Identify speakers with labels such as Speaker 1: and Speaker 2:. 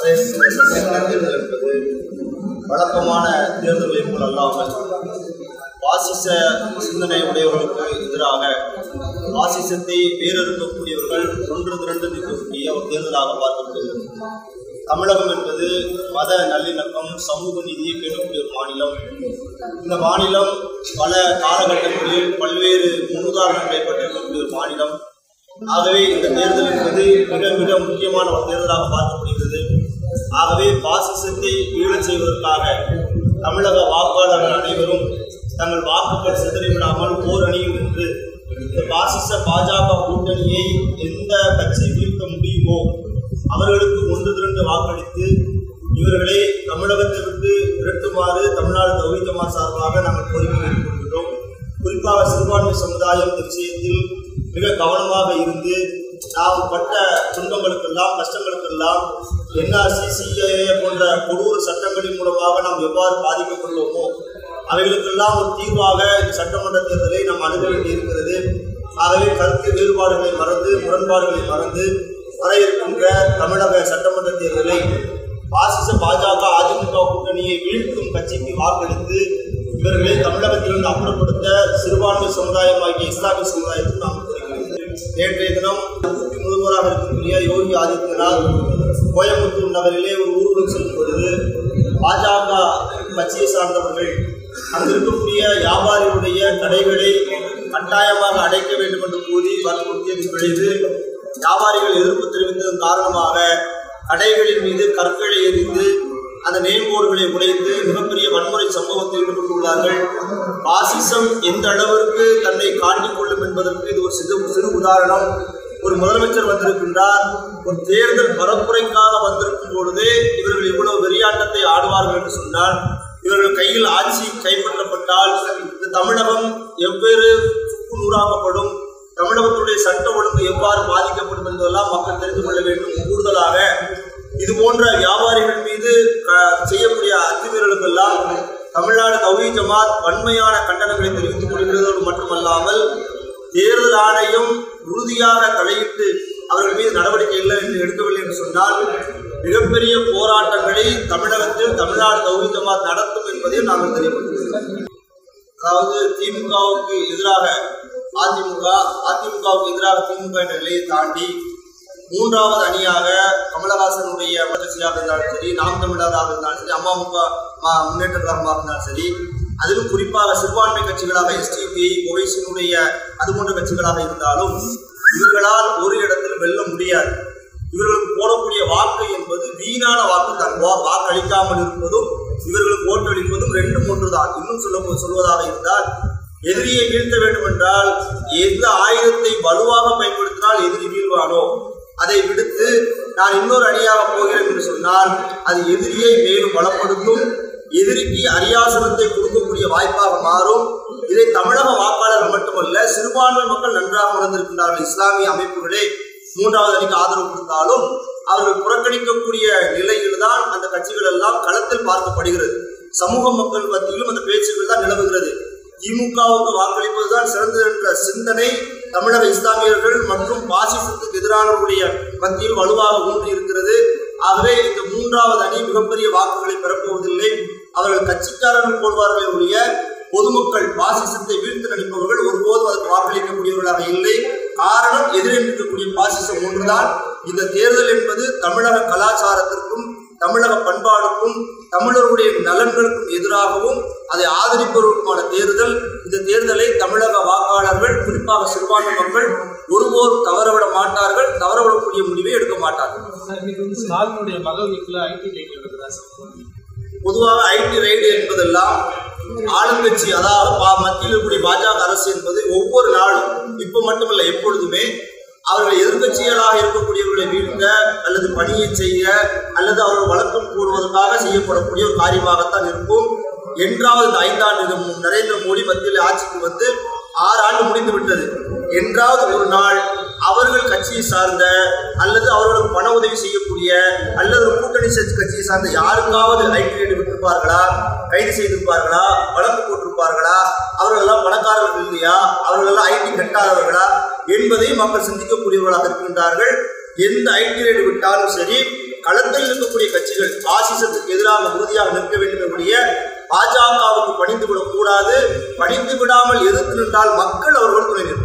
Speaker 1: தேர்தல் என்பது வழக்கமான தேர்தல்களைப் போல் அல்லாமல் பாசிச சிந்தனை உடையவர்களுக்கு எதிராக பாசிசத்தை வேறறுக்கக்கூடியவர்கள் ஒன்று திரண்டு நிற்கக்கூடிய ஒரு தேர்தலாக பார்க்கப்படுகிறது தமிழகம் என்பது மத நல்லிணக்கம் சமூக நீதியை பேணக்கூடிய ஒரு மாநிலம் இந்த மாநிலம் பல காலகட்டங்களில் பல்வேறு முன்னுதாரணங்களை பெற்றிருக்கக்கூடிய ஒரு மாநிலம் ஆகவே இந்த தேர்தல் என்பது மிக மிக முக்கியமான ஒரு தேர்தலாக பார்க்கப்படுகிறது ஆகவே பாசிசத்தை ஈழச் செய்வதற்காக தமிழக வாக்காளர்கள் அனைவரும் தங்கள் வாக்குகள் சிதறிவிடாமல் ஓர் அணியில் நின்று இந்த பாசிச பாஜக கூட்டணியை எந்த கட்சி வீழ்த்த முடியுமோ அவர்களுக்கு ஒன்று திரண்டு வாக்களித்து இவர்களை தமிழகத்தை விட்டு விரட்டுமாறு தமிழ்நாடு தௌஹீத் சார்பாக நாங்கள் கோரிக்கை வைத்துக் குறிப்பாக சிறுபான்மை சமுதாயம் இந்த விஷயத்தில் மிக கவனமாக இருந்து நாம் பட்ட துன்பங்களுக்கெல்லாம் கஷ்டங்களுக்கெல்லாம் என்ஆர்சி சிஏஏ போன்ற கொடூர சட்டங்களின் மூலமாக நாம் எவ்வாறு பாதிக்கப்பட்டுள்ளோமோ அவைகளுக்கெல்லாம் ஒரு தீர்வாக இந்த சட்டமன்ற தேர்தலை நாம் அணுக வேண்டியிருக்கிறது ஆகவே கருத்து வேறுபாடுகளை மறந்து முரண்பாடுகளை மறந்து வர இருக்கின்ற தமிழக சட்டமன்ற தேர்தலை பாசிச பாஜக அதிமுக கூட்டணியை வீழ்த்தும் கட்சிக்கு வாக்களித்து இவர்களை தமிழகத்திலிருந்து அப்புறப்படுத்த சிறுபான்மை சமுதாயமாகிய இஸ்லாமிய சமுதாயத்துக்கு நாம் கோரிக்கிறோம் நேற்றைய தினம் ஊட்டி முதல்வராக இருக்கக்கூடிய யோகி ஆதித்யநாத் கோயம்புத்தூர் நகரிலே ஒரு ஊர்வலம் செல்லும் பொழுது பாஜக கட்சியை சார்ந்தவர்கள் அங்கு இருக்கக்கூடிய வியாபாரிகளுடைய கடைகளை கட்டாயமாக அடைக்க வேண்டும் என்று கூறி வற்புறுத்தியதன் விளைவு வியாபாரிகள் எதிர்ப்பு தெரிவித்ததன் காரணமாக கடைகளின் மீது கற்களை எரிந்து அந்த நேம்போர்டுகளை உடைத்து மிகப்பெரிய வன்முறை சம்பவத்தில் ஈடுபட்டுள்ளார்கள் பாசிசம் எந்த அளவிற்கு தன்னை காட்டிக் கொள்ளும் என்பதற்கு இது ஒரு சிறு சிறு உதாரணம் ஒரு முதலமைச்சர் வந்திருக்கின்றார் ஒரு தேர்தல் பரப்புரைக்காக வந்திருக்கும் பொழுதே இவர்கள் இவ்வளவு வெறியாட்டத்தை ஆடுவார்கள் என்று சொன்னால் இவர்கள் கையில் ஆட்சி கைப்பற்றப்பட்டால் இந்த தமிழகம் எவ்வேறு நூறாக்கப்படும் தமிழகத்துடைய சட்ட ஒழுங்கு எவ்வாறு பாதிக்கப்படும் என்பதெல்லாம் மக்கள் தெரிந்து கொள்ள வேண்டும் கூடுதலாக இது போன்ற வியாபாரிகள் மீது க- செய்யக்கூடிய அத்துமீறலுக்கெல்லாம் தமிழ்நாடு தௌஹீ ஜமாத் வன்மையான கண்டனங்களை தெரிவித்துக் கொள்கிறதோடு மட்டுமல்லாமல் தேர்தல் ஆணையம் உறுதியாக தலையிட்டு அவர்கள் மீது நடவடிக்கை இல்லை என்று எடுக்கவில்லை என்று சொன்னால் மிகப்பெரிய போராட்டங்களை தமிழகத்தில் தமிழ்நாடு தௌஹீ ஜமாத் நடத்தும் என்பதையும் நாங்கள் தெரியப்படுத்துகிறோம் அதாவது திமுகவுக்கு எதிராக அதிமுக அதிமுகவுக்கு எதிராக திமுக என்ற நிலையை தாண்டி மூன்றாவது அணியாக கமலஹாசனுடைய கட்சியாக இருந்தாலும் சரி நாம் தமிழராக இருந்தாலும் சரி அமமுக ம- முன்னேற்ற கழகமாக இருந்தாலும் சரி அதிலும் குறிப்பாக சிறுபான்மை கட்சிகளாக எஸ்டிபி ஒவைசினுடைய அது போன்ற கட்சிகளாக இருந்தாலும் இவர்களால் ஒரு இடத்தில் வெல்ல முடியாது இவர்களுக்கு போடக்கூடிய வாக்கு என்பது வீணான வாக்கு தான் வா- வாக்களிக்காமல் இருப்பதும் இவர்களுக்கு ஓட்டளிப்பதும் ரெண்டும் ஒன்றுதான் இன்னும் சொல்ல சொல்வதாக இருந்தால் எதிரியை வீழ்த்த வேண்டும் என்றால் எந்த ஆயுதத்தை வலுவாக பயன்படுத்தினால் எதிரி வீழ்வானோ அதை விடுத்து நான் இன்னொரு அணியாக போகிறேன் என்று சொன்னால் அது எதிரியை மேலும் பலப்படுத்தும் எதிரிக்கு அரியாசனத்தை கொடுக்கக்கூடிய வாய்ப்பாக மாறும் இதை தமிழக வாக்காளர்கள் மட்டுமல்ல சிறுபான்மை மக்கள் நன்றாக உணர்ந்திருக்கின்றார்கள் இஸ்லாமிய அமைப்புகளே மூன்றாவது அணிக்கு ஆதரவு கொடுத்தாலும் அவர்கள் புறக்கணிக்கக்கூடிய நிலையில் தான் அந்த கட்சிகள் எல்லாம் களத்தில் பார்க்கப்படுகிறது சமூக மக்கள் மத்தியிலும் அந்த பேச்சுகள் தான் நிலவுகிறது திமுகவுக்கு வாக்களிப்பதுதான் சிறந்தது என்ற சிந்தனை தமிழக இஸ்லாமியர்கள் மற்றும் பாசிசத்துக்கு எதிரானவர்களுடைய மத்தியில் வலுவாக ஊன்றி இருக்கிறது ஆகவே இந்த மூன்றாவது அணி மிகப்பெரிய வாக்குகளை பெறப்போவதில்லை அவர்கள் கட்சிக்காரர்கள் போடுவார்களே ஒழிய பொதுமக்கள் பாசிசத்தை வீழ்த்து நடிப்பவர்கள் ஒருபோதும் அதற்கு வாக்களிக்கக்கூடியவர்களாக இல்லை காரணம் எதிரே நிற்கக்கூடிய பாசிசம் ஒன்றுதான் இந்த தேர்தல் என்பது தமிழக கலாச்சாரத்திற்கும் தமிழக பண்பாடுக்கும் தமிழருடைய நலன்களுக்கும் எதிராகவும் அதை ஆதரிப்பவர்களுக்குமான தேர்தல் இந்த தேர்தலை தமிழக வாக்காளர்கள் குறிப்பாக சிறுபான்மை மக்கள் ஒருபோதும் தவறவிட மாட்டார்கள் தவறவிடக்கூடிய முடிவை எடுக்க மாட்டார்கள்
Speaker 2: சார், இன்னைக்கு வந்து ஸ்டாலினுடைய மகள் வீட்டில் ஐடி ரைட் நடக்குதா சார்
Speaker 1: பொதுவாக ஐடி ரைடு என்பதெல்லாம் ஆளுங்கட்சி அதாவது பா- மத்தியில் இருக்கக்கூடிய பாஜக அரசு என்பது ஒவ்வொரு நாளும் இப்போ மட்டுமல்ல எப்பொழுதுமே அவர்கள் எதிர்க்கட்சிகளாக இருக்கக்கூடியவர்களை வீழ்த்த அல்லது பணியை செய்ய அல்லது அவர்கள் வழக்கம் கூறுவதற்காக செய்யப்படக்கூடிய ஒரு காரியமாகத்தான் இருக்கும் என்றாவது இந்த ஐந்தாண்டு இது மு- நரேந்திர மோடி மத்தியில் ஆட்சிக்கு வந்து ஆறு ஆண்டு முடிந்து விட்டது என்றாவது ஒரு நாள் அவர்கள் கட்சியை சார்ந்த அல்லது அவர்களுக்கு பண உதவி செய்யக்கூடிய அல்லது ஒரு கூட்டணி சேர்த்து கட்சியை சார்ந்த யாருக்காவது ஐடி ரைடு விட்டிருப்பார்களா கைது செய்திருப்பார்களா வழக்கு போட்டிருப்பார்களா அவர்கள் எல்லாம் பணக்காரர்கள் இல்லையா அவர்கள் எல்லாம் ஐடி கட்டாதவர்களா என்பதை மக்கள் சிந்திக்கக்கூடியவர்களாக இருக்கின்றார்கள் எந்த ஐடி ரைடு விட்டாலும் சரி களத்தில் இருக்கக்கூடிய கட்சி கட்சிகள் பாசிசத்துக்கு எதிராக உறுதியாக நிற்க வேண்டும் என்னுடைய பாஜகவுக்கு பணிந்து விடக்கூடாது பணிந்து விடாமல் எதிர்த்து நின்றால் மக்கள் அவர்கள் துணை நிற்பார்கள்